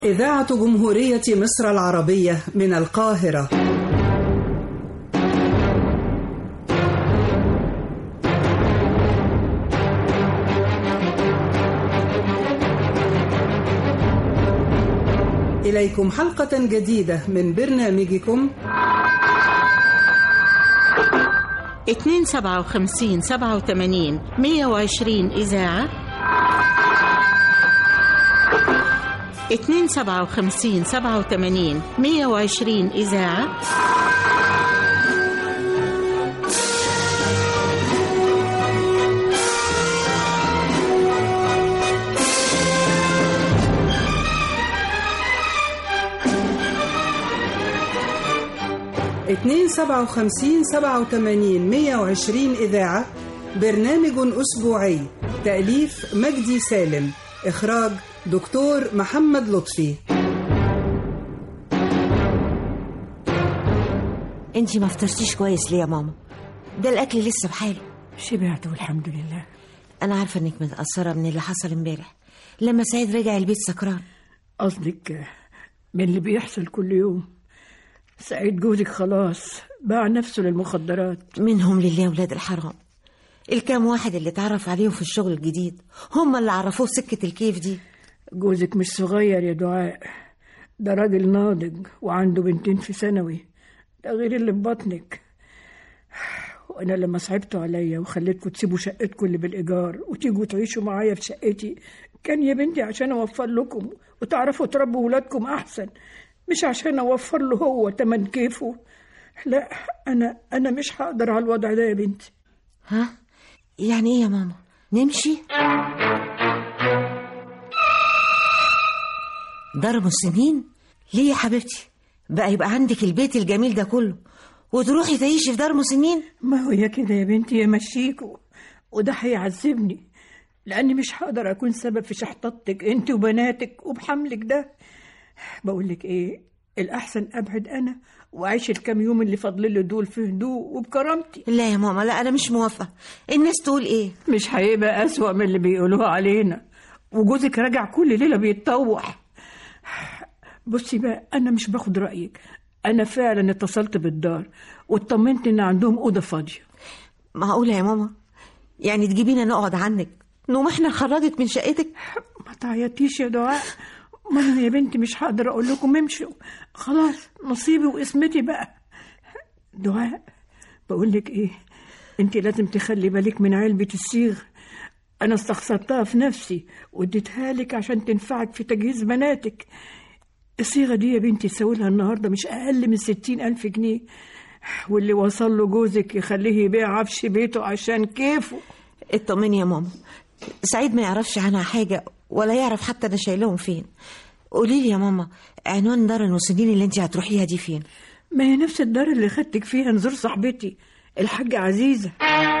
إذاعة جمهورية مصر العربية من القاهرة إليكم حلقة جديدة من برنامجكم اتنين سبعة وخمسين سبعة وتمانين مية وعشرين إذاعة اتنين سبعة وخمسين سبعة وتمانين مية وعشرين إذاعة اتنين سبعة وخمسين سبعة وتمانين مية وعشرين إذاعة برنامج أسبوعي تأليف مجدي سالم إخراج دكتور محمد لطفي انتي ما فطرتيش كويس ليه يا ماما ده الاكل لسه بحاله شبعت والحمد لله انا عارفه انك متاثره من اللي حصل امبارح لما سعيد رجع البيت سكران قصدك من اللي بيحصل كل يوم سعيد جوزك خلاص باع نفسه للمخدرات منهم لله ولاد الحرام الكام واحد اللي اتعرف عليهم في الشغل الجديد هم اللي عرفوه سكه الكيف دي جوزك مش صغير يا دعاء ده راجل ناضج وعنده بنتين في ثانوي ده غير اللي في بطنك وانا لما صعبتوا عليا وخليتكم تسيبوا شقتكم اللي بالايجار وتيجوا تعيشوا معايا في شقتي كان يا بنتي عشان اوفر لكم وتعرفوا تربوا ولادكم احسن مش عشان اوفر له هو تمن كيفه لا انا انا مش هقدر على الوضع ده يا بنتي ها يعني ايه يا ماما نمشي دار مسنين ليه يا حبيبتي بقى يبقى عندك البيت الجميل ده كله وتروحي تعيشي في دار مسنين ما هو يا كده يا بنتي يا مشيكوا وده هيعذبني لاني مش هقدر اكون سبب في شحطتك انت وبناتك وبحملك ده بقول لك ايه الاحسن ابعد انا واعيش الكام يوم اللي فاضلين دول في هدوء وبكرامتي لا يا ماما لا انا مش موافقه الناس تقول ايه مش هيبقى اسوأ من اللي بيقولوها علينا وجوزك راجع كل ليله بيتطوح بصي بقى انا مش باخد رايك انا فعلا اتصلت بالدار واطمنت ان عندهم اوضه فاضيه معقوله يا ماما يعني تجيبينا نقعد عنك نقوم احنا نخرجك من شقتك ما تعيطيش يا دعاء ما انا يا بنتي مش هقدر اقول لكم امشوا خلاص نصيبي واسمتي بقى دعاء بقول لك ايه انت لازم تخلي بالك من علبه الصيغ انا استخسرتها في نفسي واديتها لك عشان تنفعك في تجهيز بناتك الصيغه دي يا بنتي تساوي لها النهارده مش اقل من ستين الف جنيه واللي وصل له جوزك يخليه يبيع عفش بيته عشان كيفه اطمني يا ماما سعيد ما يعرفش عنها حاجه ولا يعرف حتى انا شايلهم فين قولي لي يا ماما عنوان دار المسنين اللي انت هتروحيها دي فين ما هي نفس الدار اللي خدتك فيها نزور صاحبتي الحاجة عزيزة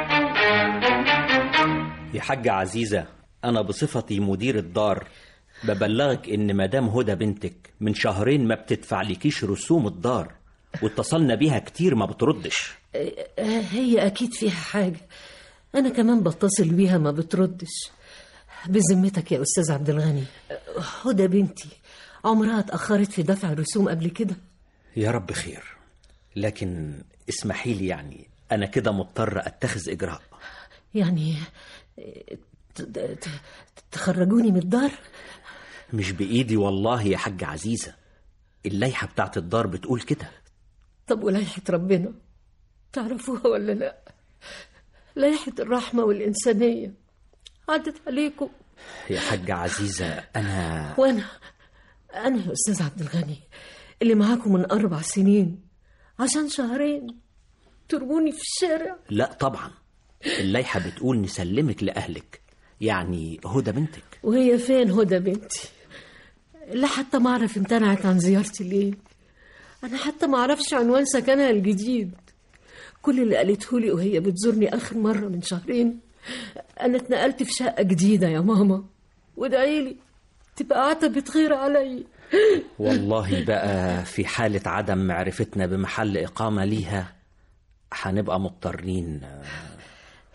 يا حاجة عزيزة أنا بصفتي مدير الدار ببلغك إن مدام هدى بنتك من شهرين ما بتدفعلكيش رسوم الدار واتصلنا بيها كتير ما بتردش هي أكيد فيها حاجة أنا كمان بتصل بيها ما بتردش بذمتك يا أستاذ عبد الغني هدى بنتي عمرها اتأخرت في دفع الرسوم قبل كده يا رب خير لكن اسمحي لي يعني أنا كده مضطر أتخذ إجراء يعني ت- ت- تخرجوني من الدار مش بإيدي والله يا حاجة عزيزة اللائحة بتاعت الدار بتقول كده طب ولائحة ربنا تعرفوها ولا لا لائحة الرحمة والإنسانية عدت عليكم يا حاجة عزيزة أنا وأنا أنا يا أستاذ عبد الغني اللي معاكم من أربع سنين عشان شهرين ترموني في الشارع لا طبعا اللائحة بتقول نسلمك لأهلك يعني هدى بنتك وهي فين هدى بنتي لا حتى ما أعرف امتنعت عن زيارتي ليه أنا حتى ما أعرفش عنوان سكنها الجديد كل اللي قالته لي وهي بتزورني آخر مرة من شهرين أنا اتنقلت في شقة جديدة يا ماما وادعي لي تبقى عتبة خير علي والله بقى في حالة عدم معرفتنا بمحل إقامة ليها هنبقى مضطرين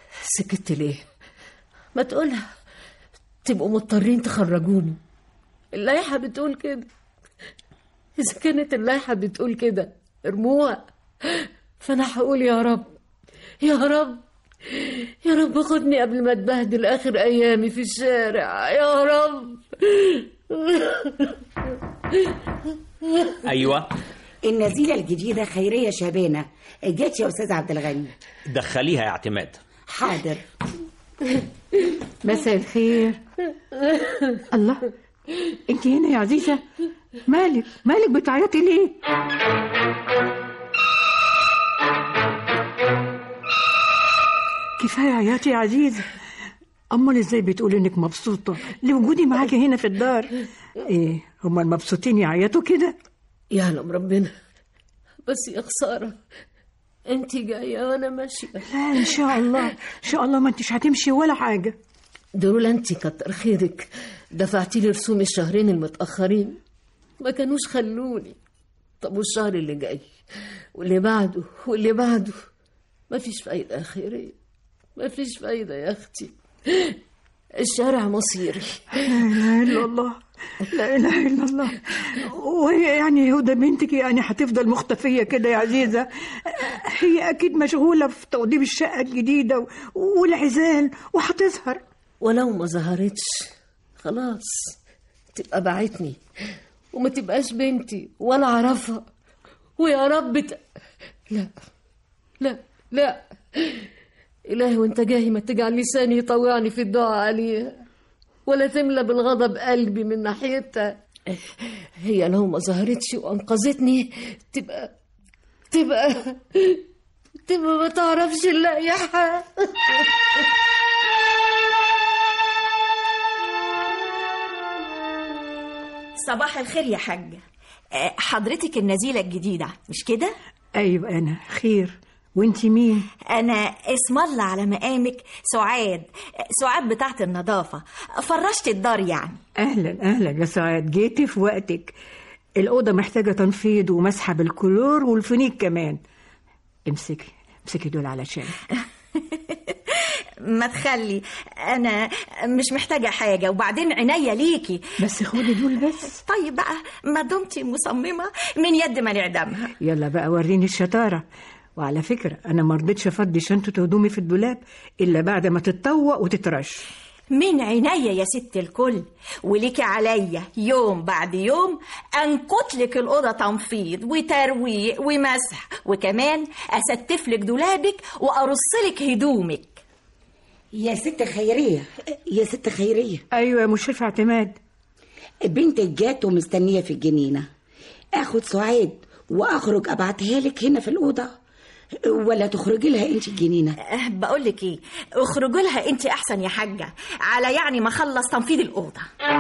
سكت ليه ما تقولها تبقوا مضطرين تخرجوني اللائحة بتقول كده إذا كانت اللائحة بتقول كده ارموها فأنا هقول يا رب يا رب يا رب خدني قبل ما اتبهدل آخر أيامي في الشارع يا رب ايوه النزيلة الجديدة خيرية شبانة جت يا أستاذ عبد الغني دخليها يا اعتماد حاضر مساء الخير الله انت هنا يا عزيزة مالك مالك بتعيطي ليه كفاية عياطي يا عزيزة أمال ازاي بتقولي انك مبسوطة لوجودي معاكي هنا في الدار ايه هما المبسوطين يعيطوا كده يعلم ربنا بس يا خسارة انت جاية وانا ماشية لا ان شاء الله ان شاء الله ما انتش هتمشي ولا حاجة دول انت كتر خيرك دفعتي لي رسوم الشهرين المتأخرين ما كانوش خلوني طب والشهر اللي جاي واللي بعده واللي بعده ما فيش فايدة يا خيرية ما فيش فايدة يا أختي الشارع مصيري لا اله الا الله لا اله الا الله وهي يعني هدى بنتك يعني هتفضل مختفيه كده يا عزيزه هي اكيد مشغوله في توضيب الشقه الجديده و- والعزال وهتظهر ولو ما ظهرتش خلاص تبقى باعتني وما تبقاش بنتي ولا اعرفها ويا رب ت... لا لا لا إلهي وانت جاي ما تجعل لساني يطوعني في الدعاء عليها ولا تملى بالغضب قلبي من ناحيتها هي لو ما ظهرتش وانقذتني تبقى تبقى تبقى ما تعرفش نلاقيها صباح الخير يا حاجة آه، حضرتك النزيلة الجديدة مش كده؟ ايوه انا خير وانت مين أنا اسم الله على مقامك سعاد آه، سعاد بتاعت النظافة فرشت الدار يعني اهلا اهلا يا سعاد جيتي في وقتك الاوضه محتاجه تنفيض ومسحه بالكلور والفينيك كمان امسكي امسكي دول علشان ما تخلي أنا مش محتاجة حاجة وبعدين عينيا ليكي بس خدي دول بس طيب بقى ما دمتي مصممة من يد ما نعدمها يلا بقى وريني الشطاره وعلى فكره انا ما رضيتش افضي شنطه هدومي في الدولاب الا بعد ما تتطوق وتترش من عينيا يا ست الكل وليكي عليا يوم بعد يوم انكت لك الاوضه تنفيض وترويق ومسح وكمان استف لك دولابك وارص لك هدومك يا ست خيرية يا ست خيرية ايوه يا مشرف اعتماد بنتك جات ومستنية في الجنينة اخد سعاد واخرج ابعتها لك هنا في الأوضة ولا تخرجي لها انت الجنينة أه بقول لك ايه اخرجوا لها انت احسن يا حاجه على يعني ما اخلص تنفيذ الاوضه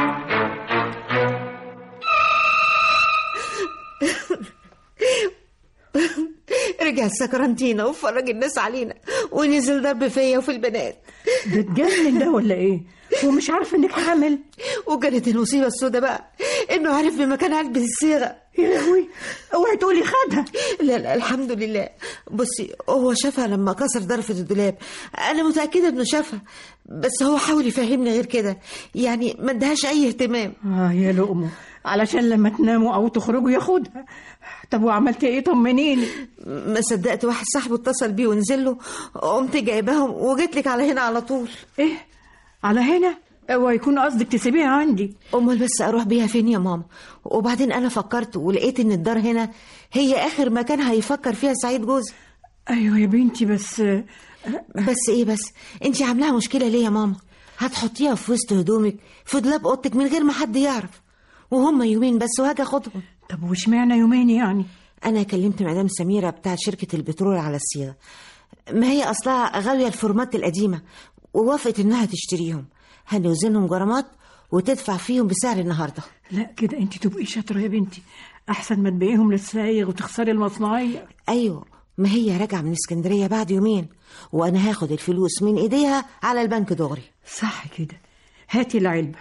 رجع السكرانتينا وفرج الناس علينا ونزل ضرب فيا وفي البنات ده اتجنن ده ولا ايه ومش عارفه انك حامل وكانت المصيبة السوداء بقى انه عارف بمكان علبة الصيغة يا لهوي اوعي تقولي خدها لا لا الحمد لله بصي هو شافها لما كسر ضرفة الدولاب انا متأكدة انه شافها بس هو حاول يفهمني غير كده يعني ما ادهاش اي اهتمام اه يا لقمه علشان لما تناموا او تخرجوا ياخدها طب وعملتي ايه طمنيني ما صدقت واحد صاحبه اتصل بيه ونزل له قمت جايباهم وجيت لك على هنا على طول ايه على هنا اوعى يكون قصدك تسيبيها عندي امال بس اروح بيها فين يا ماما وبعدين انا فكرت ولقيت ان الدار هنا هي اخر مكان هيفكر فيها سعيد جوزي ايوه يا بنتي بس بس ايه بس انت عاملاها مشكله ليه يا ماما هتحطيها في وسط هدومك في دولاب اوضتك من غير ما حد يعرف وهم يومين بس وهاجي اخدهم طب واشمعنى يومين يعني انا كلمت مدام سميره بتاعت شركه البترول على الصيغه ما هي اصلها غاويه الفورمات القديمه ووافقت انها تشتريهم هنوزنهم جرامات وتدفع فيهم بسعر النهارده لا كده انت تبقي شاطره يا بنتي احسن ما تبيعيهم للسايغ وتخسري المصنعيه ايوه ما هي راجعه من اسكندريه بعد يومين وانا هاخد الفلوس من ايديها على البنك دغري صح كده هاتي العلبه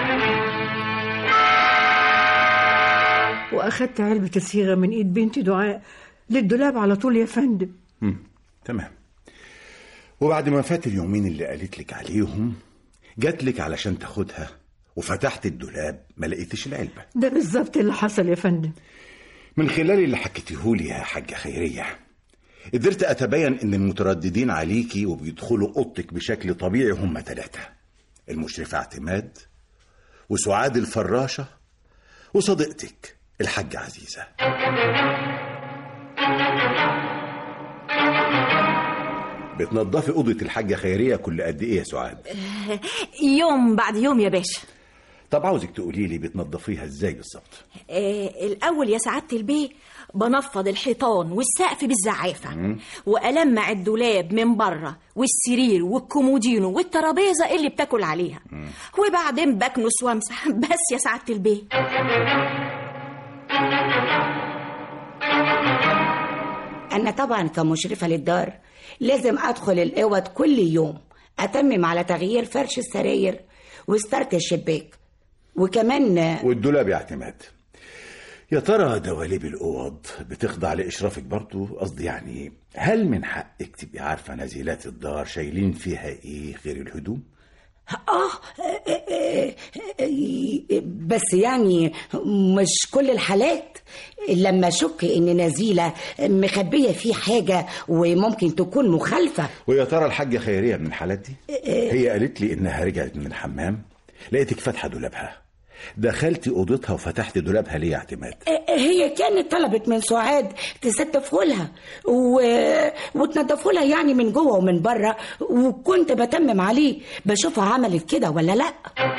واخدت علبه الصيغه من ايد بنتي دعاء للدولاب على طول يا فندم مم. تمام وبعد ما فات اليومين اللي قالت لك عليهم جات لك علشان تاخدها وفتحت الدولاب ما لقيتش العلبة ده بالظبط اللي حصل يا فندم من خلال اللي حكيتيهولي يا حاجة خيرية قدرت أتبين إن المترددين عليكي وبيدخلوا أوضتك بشكل طبيعي هم ثلاثة المشرفة اعتماد وسعاد الفراشة وصديقتك الحاجة عزيزة بتنضفي أوضة الحاجة خيرية كل قد إيه يا سعاد؟ يوم بعد يوم يا باشا طب عاوزك تقولي لي بتنضفيها إزاي بالظبط؟ آه الأول يا سعادة البيه بنفض الحيطان والسقف بالزعافة وألمع الدولاب من بره والسرير والكومودينو والترابيزة اللي بتاكل عليها وبعدين بكنس وامسح بس يا سعادة البيه أنا طبعا كمشرفة للدار لازم أدخل الأوض كل يوم أتمم على تغيير فرش السراير وستارة الشباك وكمان والدولاب يا اعتماد يا ترى دواليب الأوض بتخضع لإشرافك برضو قصدي يعني هل من حقك تبقي عارفة نزيلات الدار شايلين فيها إيه غير الهدوم؟ آه آه، آه، آه، بس يعني مش كل الحالات لما أشك إن نزيلة مخبية فيه حاجة وممكن تكون مخالفة ويا ترى الحاجة خيرية من الحالات دي؟ هي قالت لي إنها رجعت من الحمام لقيتك فاتحة دولابها دخلتي أوضتها وفتحت دولابها ليه يا اعتماد؟ هي كانت طلبت من سعاد تستفه لها و... وتنضفه لها يعني من جوه ومن بره وكنت بتمم عليه بشوفها عملت كده ولا لا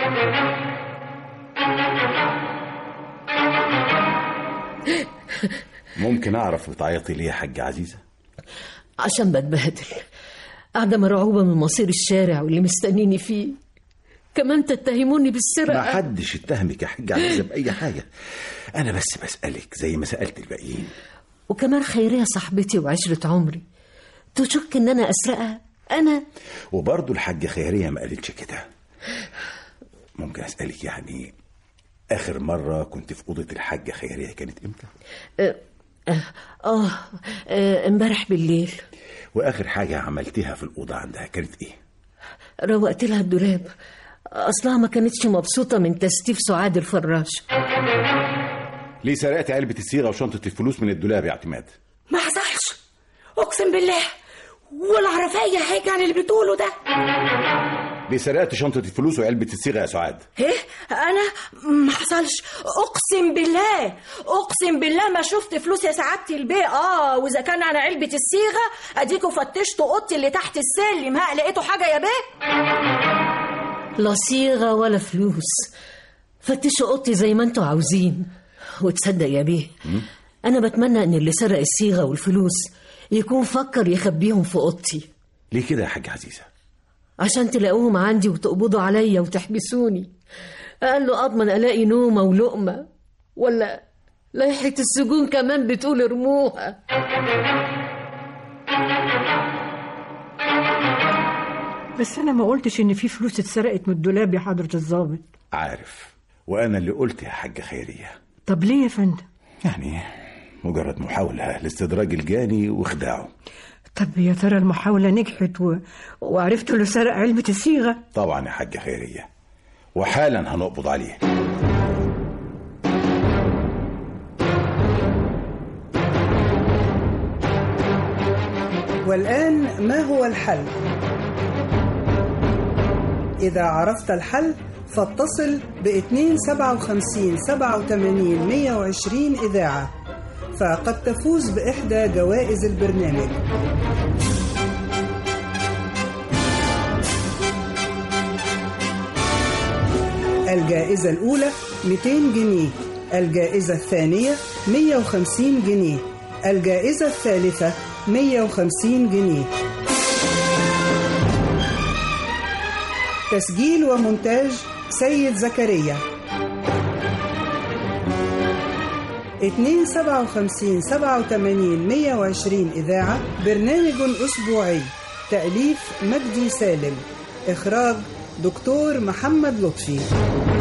ممكن أعرف بتعيطي ليه يا حاجة عزيزة؟ عشان بتبهدل قاعدة مرعوبة من مصير الشارع واللي مستنيني فيه كمان تتهموني ما بالسرقة حدش اتهمك يا حاجة عزيزة بأي حاجة أنا بس بسألك زي ما سألت الباقيين وكمان خيرية صاحبتي وعشرة عمري تشك ان انا اسرقها انا وبرضه الحاجة خيرية ما قالتش كده ممكن أسألك يعني آخر مرة كنت في أوضة الحاجة خيرية كانت إمتى؟ اه اه آه، امبارح بالليل وآخر حاجة عملتها في الأوضة عندها كانت إيه؟ روقت لها الدولاب اصلها ما كانتش مبسوطة من تستيف سعاد الفراش ليه سرقت علبة الصيغة وشنطة الفلوس من الدولاب يا اعتماد؟ ما حصلش اقسم بالله ولا اعرف اي حاجه عن اللي بتقوله ده ليه سرقت شنطة الفلوس وعلبة الصيغة يا سعاد؟ ايه انا ما حصلش اقسم بالله اقسم بالله ما شفت فلوس يا سعاده البيه اه واذا كان على علبه الصيغه اديكوا فتشتوا اوضتي اللي تحت السلم ها لقيتوا حاجه يا بيه لا صيغة ولا فلوس فتشوا اوضتي زي ما انتوا عاوزين وتصدق يا بيه انا بتمنى ان اللي سرق الصيغة والفلوس يكون فكر يخبيهم في اوضتي ليه كده يا حاجة عزيزة؟ عشان تلاقوهم عندي وتقبضوا عليا وتحبسوني قال له اضمن الاقي نومه ولقمه ولا لائحه السجون كمان بتقول ارموها بس انا ما قلتش ان في فلوس اتسرقت من الدولاب يا حضرة الضابط عارف وأنا اللي قلت يا حاجة خيرية طب ليه يا فندم يعني مجرد محاولة لاستدراج الجاني وخداعه طب يا ترى المحاولة نجحت و... وعرفتوا اللي سرق علبة الصيغة طبعا يا حاجة خيرية وحالا هنقبض عليه والآن ما هو الحل؟ إذا عرفت الحل فاتصل ب 257 87 120 إذاعة فقد تفوز بإحدى جوائز البرنامج الجائزة الأولى 200 جنيه الجائزة الثانية 150 جنيه الجائزة الثالثة 150 جنيه تسجيل ومونتاج سيد زكريا 257 87 120 إذاعة برنامج أسبوعي تأليف مجدي سالم إخراج دكتور محمد لطفي